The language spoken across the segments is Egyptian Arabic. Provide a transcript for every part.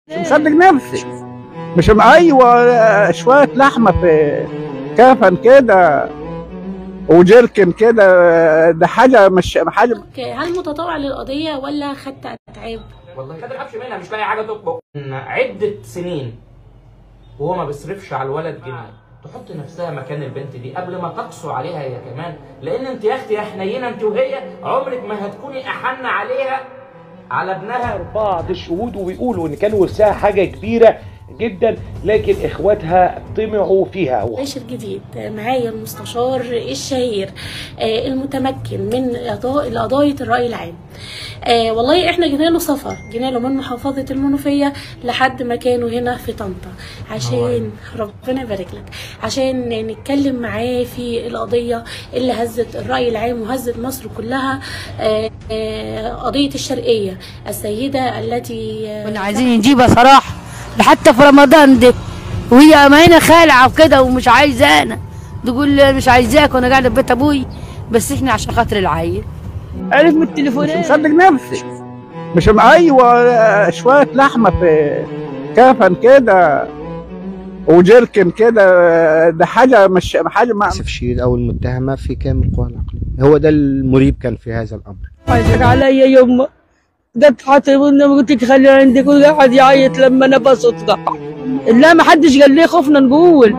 مش مصدق نفسي مش م- ايوه شويه لحمه في كفن كده وجركن كده ده حاجه مش حاجه اوكي هل متطوع للقضيه ولا خدت اتعاب والله ما تلعبش منها مش لاقي حاجه تطبخ إن عده سنين وهو ما بيصرفش على الولد جنيه تحط نفسها مكان البنت دي قبل ما تقسو عليها هي كمان لان انت يا اختي يا حنينه انت وهي عمرك ما هتكوني احن عليها على ابنها بعض الشهود وبيقولوا ان كان ورثها حاجه كبيره جدا لكن اخواتها طمعوا فيها باشر جديد معايا المستشار الشهير آه، المتمكن من قضاء قضايا الرأي العام آه، والله احنا جينا له سفر جينا له من محافظة المنوفية لحد مكانه هنا في طنطا عشان ربنا يبارك لك عشان نتكلم معاه في القضية اللي هزت الرأي العام وهزت مصر كلها آه، آه، قضية الشرقية السيدة التي آه، كنا عايزين نجيبها صراحة ده حتى في رمضان ده وهي ما هنا خالعة وكده ومش عايزانا تقول لي مش عايزاك وانا قاعدة في بيت ابوي بس احنا عشان خاطر العيل عرف من مش التليفونات مصدق نفسي مش م- ايوه شويه لحمه في كفن كده وجركن كده ده حاجه مش حاجه ما للاسف الشديد او المتهمه في كامل قواها العقليه هو ده المريب كان في هذا الامر عايزك عليا يما جت حاطبنا قلت لك خلي عندك وقعد يعيط لما انا بصدق لا ما حدش قال لي خفنا نقول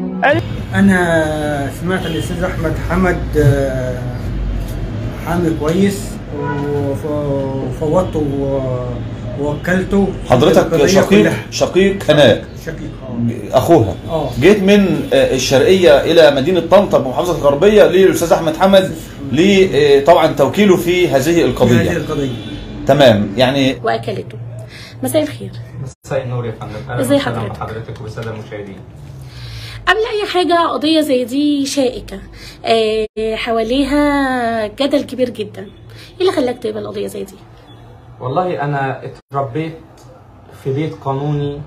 انا سمعت ان الاستاذ احمد حمد آه، حامي كويس وف- وفوضته و- ووكلته حضرتك القضية شقيق كلها. شقيق هناء شقيق اخوها اه جيت من آه، الشرقيه الى مدينه طنطا بمحافظه الغربيه للاستاذ احمد حمد ل آه، طبعا توكيله في هذه في هذه القضيه القضيه تمام يعني واكلته مساء الخير مساء النور يا فندم اهلا ازي وسهلا حضرتك؟ بحضرتك وبالساده المشاهدين قبل اي حاجه قضيه زي دي شائكه آه، حواليها جدل كبير جدا ايه اللي خلاك تقبل قضيه زي دي والله انا اتربيت في بيت قانوني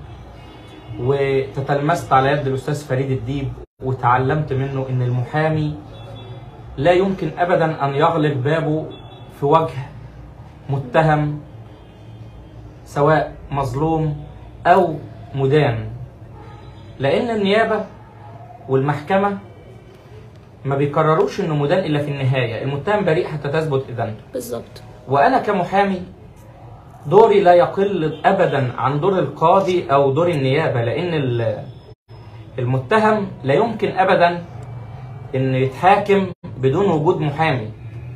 وتتلمست على يد الاستاذ فريد الديب وتعلمت منه ان المحامي لا يمكن ابدا ان يغلق بابه في وجه متهم سواء مظلوم او مدان لان النيابه والمحكمه ما بيقرروش انه مدان الا في النهايه المتهم بريء حتى تثبت ادانته بالظبط وانا كمحامي دوري لا يقل ابدا عن دور القاضي او دور النيابه لان ال- المتهم لا يمكن ابدا ان يتحاكم بدون وجود محامي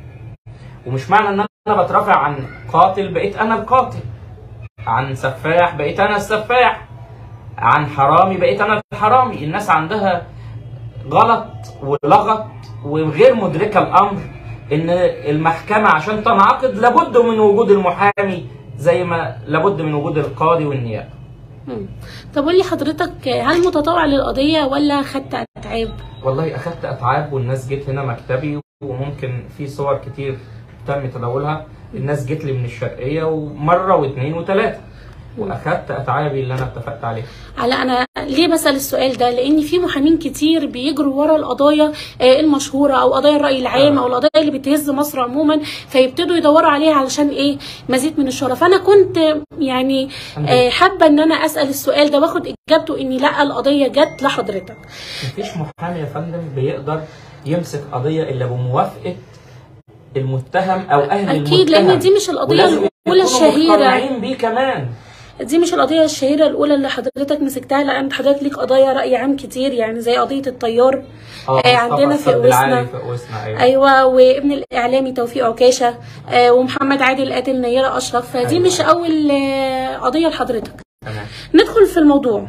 ومش معنى ان انا بترافع عن قاتل بقيت انا القاتل عن سفاح بقيت انا السفاح عن حرامي بقيت انا الحرامي الناس عندها غلط ولغط وغير مدركه الامر ان المحكمه عشان تنعقد لابد من وجود المحامي زي ما لابد من وجود القاضي والنيابه مم. طب قولي حضرتك هل متطوع للقضيه ولا خدت اتعاب والله اخدت اتعاب والناس جت هنا مكتبي وممكن في صور كتير تم تداولها الناس جت لي من الشرقيه ومره واثنين وثلاثه واخدت اتعابي اللي انا اتفقت عليها على انا ليه بسال السؤال ده لان في محامين كتير بيجروا ورا القضايا آه، المشهوره او قضايا الراي العام او القضايا اللي بتهز مصر عموما فيبتدوا يدوروا عليها علشان ايه مزيد من الشهره فانا كنت يعني آه، حابه ان انا اسال السؤال ده واخد اجابته اني لا القضيه جت لحضرتك مفيش محامي يا فندم بيقدر يمسك قضيه الا بموافقه المتهم او اهل اكيد المتهم لان دي مش القضيه ولازم الاولى يكونوا الشهيره مقتنعين بيه كمان دي مش القضيه الشهيره الاولى اللي حضرتك مسكتها لا انت حضرتك ليك قضايا راي عام كتير يعني زي قضيه الطيار اه آه، عندنا في مصطفى السد العالي قوسنا في قوسنا ايوه ايوه وابن الاعلامي توفيق عكاشه آه، ومحمد عادل قاتل نيره اشرف فدي أيوة. مش اول آه، قضيه لحضرتك تمام ندخل في الموضوع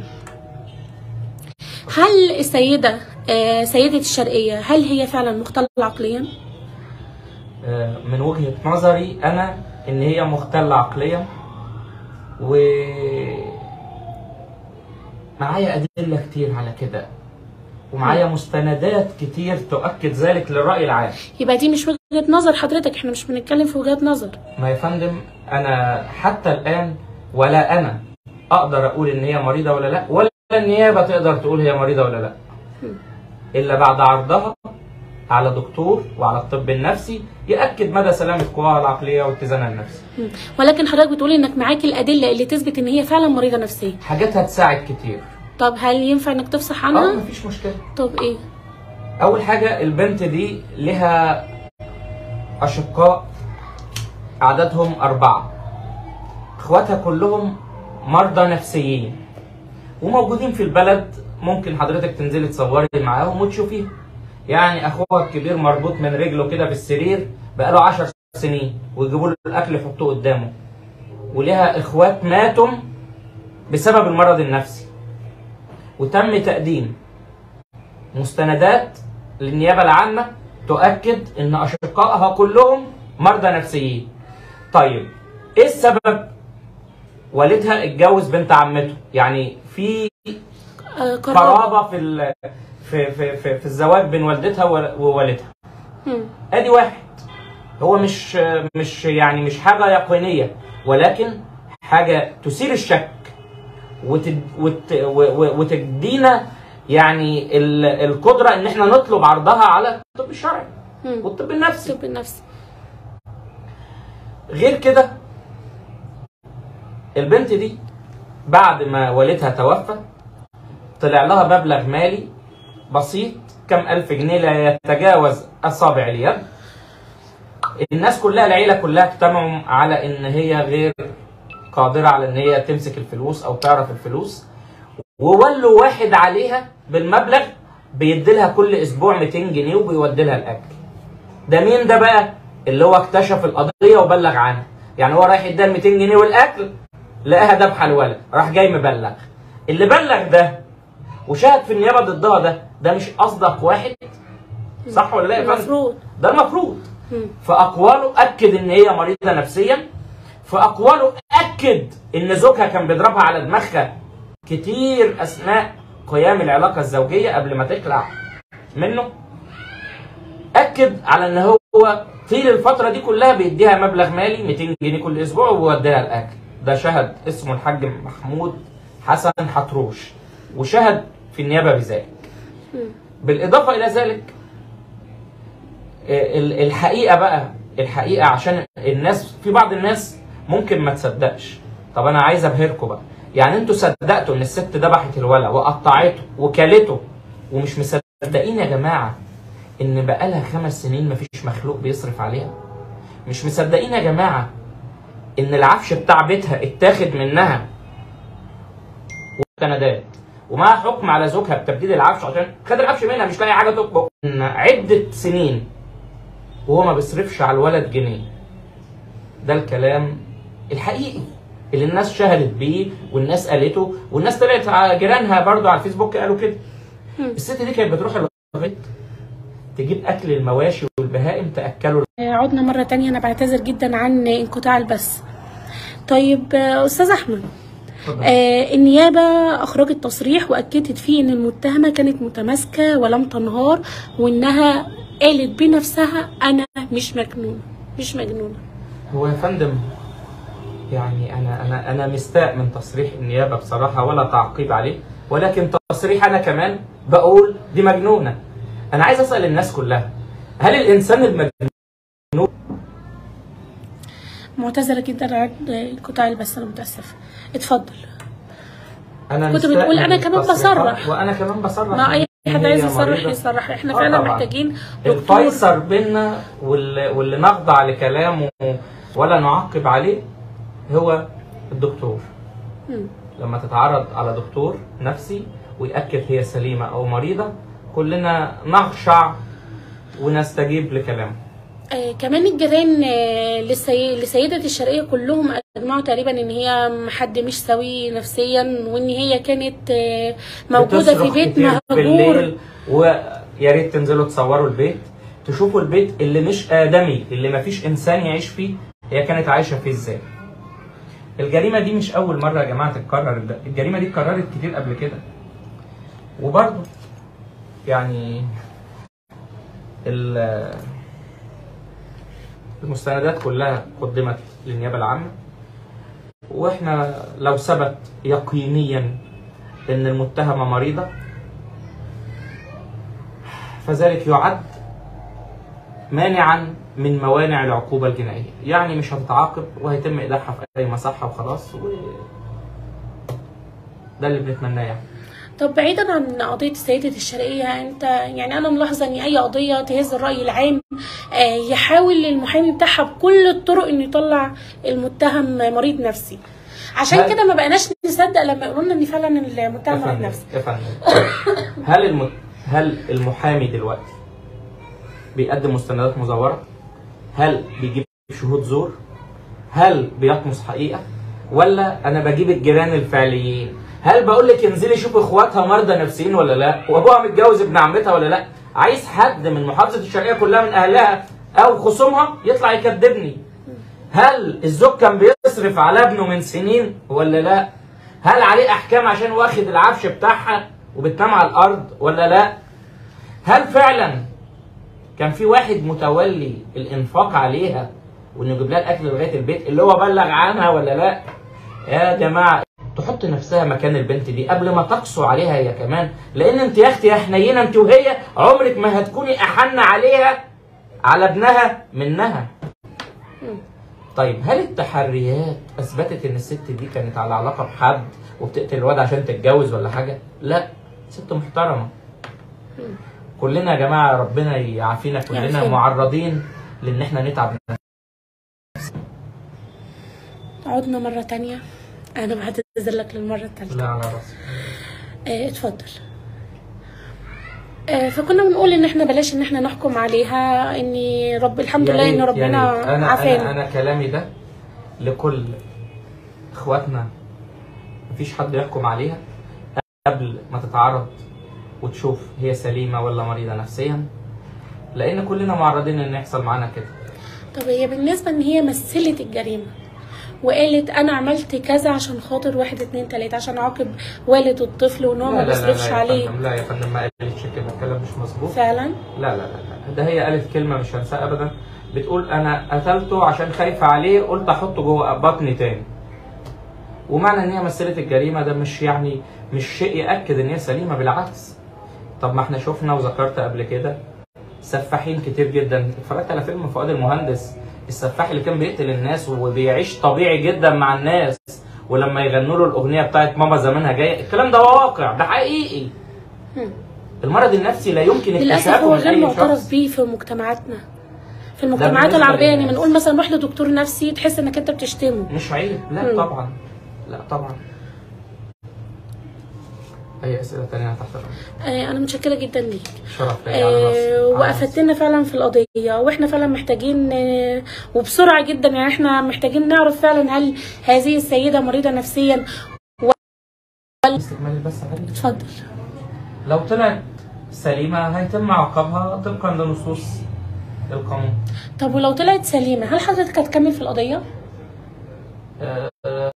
هل السيده آه، سيده الشرقيه هل هي فعلا مختله عقليا آه، من وجهة نظري أنا إن هي مختلة عقليا و معايا أدلة كتير على كده ومعايا مستندات كتير تؤكد ذلك للرأي العام يبقى دي مش وجهه نظر حضرتك احنا مش بنتكلم في وجهات نظر ما يا فندم أنا حتى الآن ولا أنا أقدر أقول إن هي مريضة ولا لأ ولا النيابة تقدر تقول هي مريضة ولا لأ إلا بعد عرضها على دكتور وعلى الطب النفسي ياكد مدى سلامه قواها العقليه واتزانها النفسي مم. ولكن حضرتك بتقولي انك معاك الادله اللي تثبت ان هي فعلا مريضه نفسيه حاجات هتساعد كتير طب هل ينفع انك تفصح اه عنها مفيش مشكله طب ايه اول حاجه البنت دي لها اشقاء عددهم اربعه اخواتها كلهم مرضى نفسيين وموجودين في البلد ممكن حضرتك تنزلي تصوري معاهم وتشوفيهم يعني اخوها الكبير مربوط من رجله كده في السرير بقاله عشر سنين ويجيبوا له الاكل يحطوه قدامه ولها اخوات ماتوا بسبب المرض النفسي وتم تقديم مستندات للنيابه العامه تؤكد ان اشقائها كلهم مرضى نفسيين. طيب ايه السبب؟ والدها اتجوز بنت عمته، يعني في آه قرار قرابه في ال- في في في, في الزواج بين والدتها و- ووالدها. مم. ادي واحد هو مش مش يعني مش حاجه يقينيه ولكن حاجه تثير الشك وتد وت و- و- وتدينا يعني ال- القدره ان احنا نطلب عرضها على الطب الشرعي مم. والطب النفسي الطب النفسي غير كده البنت دي بعد ما والدها توفى طلع لها مبلغ مالي بسيط كم ألف جنيه لا يتجاوز أصابع اليد الناس كلها العيلة كلها اجتمعوا على إن هي غير قادرة على إن هي تمسك الفلوس أو تعرف الفلوس وولوا واحد عليها بالمبلغ بيديلها كل أسبوع 200 جنيه وبيودي لها الأكل ده مين ده بقى اللي هو اكتشف القضيه وبلغ عنها يعني هو رايح يديها 200 جنيه والاكل لقاها ذبحه الولد راح جاي مبلغ اللي بلغ ده وشهد في النيابه ضدها ده ده مش اصدق واحد صح ولا لا يا فندم؟ المفروض ده المفروض مم. في اقواله اكد ان هي مريضه نفسيا في اقواله اكد ان زوجها كان بيضربها على دماغها كتير اثناء قيام العلاقه الزوجيه قبل ما تخلع منه اكد على ان هو طيل الفتره دي كلها بيديها مبلغ مالي 200 جنيه كل اسبوع وبيوديها الاكل ده شهد اسمه الحاج محمود حسن حتروش وشهد في النيابه بذلك بالاضافه الى ذلك ال- الحقيقه بقى الحقيقه عشان الناس في بعض الناس ممكن ما تصدقش طب انا عايز ابهركم بقى يعني انتوا صدقتوا ان الست ذبحت الولد وقطعته وكلته ومش مصدقين يا جماعه ان بقالها خمس سنين مفيش مخلوق بيصرف عليها مش مصدقين يا جماعه ان العفش بتاع بيتها اتاخد منها وسندات ومعها حكم على زوجها بتبديل العفش عشان خد العفش منها مش لاقي حاجه تطبخ إن عده سنين وهو ما بيصرفش على الولد جنيه ده الكلام الحقيقي اللي الناس شهدت بيه والناس قالته والناس طلعت على جيرانها برضو على الفيسبوك قالوا كده الست دي كانت بتروح البيت تجيب اكل المواشي والبهائم تاكله آه، عدنا مرة تانية أنا بعتذر جدا عن انقطاع البث طيب آه، أستاذ أحمد اتفضل. آه النيابة أخرجت تصريح وأكدت فيه إن المتهمة كانت متماسكة ولم تنهار وإنها قالت بنفسها أنا مش مجنونة مش مجنونة هو يا فندم يعني انا انا انا مستاء من تصريح النيابه بصراحه ولا تعقيب عليه ولكن تصريح انا كمان بقول دي مجنونه انا عايز اسال الناس كلها هل الانسان المجنون معتذرة جدا عن انقطاع البث أنا متأسفة اتفضل انا كنت مستاء بتقول من أنا كمان التصريحات بصرح. وانا كمان بصرح ما أي إن حد هي عايز يصرح مريضة. يصرح احنا آه فعلا طبعاً. محتاجين دكتور الفيصل بينا واللي, واللي نخضع لكلامه ولا نعقب عليه هو الدكتور مم. لما تتعرض على دكتور نفسي ويأكد هي سليمة أو مريضة كلنا نخشع ونستجيب لكلامه آه كمان الجيران آه لسي... لسيدة الشرقية كلهم أجمعوا تقريبا إن هي حد مش سوي نفسيا وإن هي كانت آه موجودة في بتصرخ بيت كتير مهجور بالليل ويا ريت تنزلوا تصوروا البيت تشوفوا البيت اللي مش آدمي اللي مفيش إنسان يعيش فيه هي كانت عايشة فيه إزاي الجريمة دي مش أول مرة يا جماعة تتكرر ده الجريمة دي اتكررت كتير قبل كده وبرضه يعني ال- المستندات كلها قدمت للنيابة العامة واحنا لو ثبت يقينيا ان المتهمة مريضة فذلك يعد مانعا من موانع العقوبة الجنائية يعني مش هتتعاقب وهيتم إيداعها في أي مصحة وخلاص و... ده اللي بنتمناه يعني طب بعيدا عن قضية السيدة الشرقية انت يعني انا ملاحظة ان اي قضية تهز الرأي العام آه، يحاول المحامي بتاعها بكل الطرق انه يطلع المتهم مريض نفسي عشان هل- كده ما بقناش نصدق لما يقولوا لنا ان فعلا يا المتهم مريض فندم نفسي يا فندم هل الم... هل المحامي دلوقتي بيقدم مستندات مزورة؟ هل بيجيب شهود زور؟ هل بيطمس حقيقة؟ ولا أنا بجيب الجيران الفعليين؟ هل بقول لك انزلي شوف اخواتها مرضى نفسيين ولا لا؟ وابوها متجوز ابن عمتها ولا لا؟ عايز حد من محافظة الشرقية كلها من أهلها أو خصومها يطلع يكذبني. هل الزوج كان بيصرف على ابنه من سنين ولا لا؟ هل عليه احكام عشان واخد العفش بتاعها وبتنام على الارض ولا لا؟ هل فعلا كان في واحد متولي الانفاق عليها وانه يجيب لها الاكل لغايه البيت اللي هو بلغ عنها ولا لا؟ يا جماعه تحط نفسها مكان البنت دي قبل ما تقسو عليها هي كمان لان انت يا اختي يا حنينه انت وهي عمرك ما هتكوني احن عليها على ابنها منها طيب هل التحريات اثبتت ان الست دي كانت على علاقه بحد وبتقتل الواد عشان تتجوز ولا حاجه؟ لا ست محترمه. كلنا يا جماعه ربنا يعافينا كلنا يعافينا. معرضين لان احنا نتعب عدنا مرة تانية انا بعتذر لك للمرة التالتة لا على راسي. آه، اتفضل آه، فكنا بنقول ان احنا بلاش ان احنا نحكم عليها ان رب الحمد يا لله ريت- ان يا ربنا ريت. انا انا عافانا انا كلامي ده لكل اخواتنا مفيش حد يحكم عليها قبل ما تتعرض وتشوف هي سليمه ولا مريضه نفسيا لان كلنا معرضين ان يحصل معانا كده طب هي بالنسبة ان هي مثلت الجريمة وقالت انا عملت كذا عشان خاطر واحد اتنين تلاتة عشان اعاقب والد الطفل وان هو ما بيصرفش يا عليه فندم لا يا فندم ما قالتش كده الكلام مش مظبوط فعلا لا لا لا لا ده هي قالت كلمه مش هنساها ابدا بتقول انا قتلته عشان خايفه عليه قلت احطه جوه بطني تاني ومعنى ان هي مثلت الجريمه ده مش يعني مش شيء ياكد ان هي سليمه بالعكس طب ما احنا شفنا وذكرت قبل كده سفاحين كتير جدا اتفرجت على فيلم فؤاد المهندس السفاح اللي كان بيقتل الناس وبيعيش طبيعي جدا مع الناس ولما يغنوا له الاغنيه بتاعت ماما زمانها جايه الكلام ده واقع ده حقيقي هم. المرض النفسي لا يمكن للاسف اكتشافه هو من غير اي معترف شخص بيه في مجتمعاتنا في المجتمعات بالنسبة العربية يعني للناس. بنقول مثلا روح لدكتور نفسي تحس انك انت بتشتمه مش عيب لا مم. طبعا لا طبعا اي اسئله تانية تحت الامر آه، انا متشكرة جدا ليك شرف ليا على راسي آه، على راسي. وافدتنا فعلا في القضيه واحنا فعلا محتاجين آه، وبسرعه جدا يعني احنا محتاجين نعرف فعلا هل هذه السيده مريضه نفسيا استكمال بس عادي اتفضل لو طلعت سليمه هيتم عقابها طبقا لنصوص القانون طب ولو طلعت سليمه هل حضرتك هتكمل في القضيه آه، آه،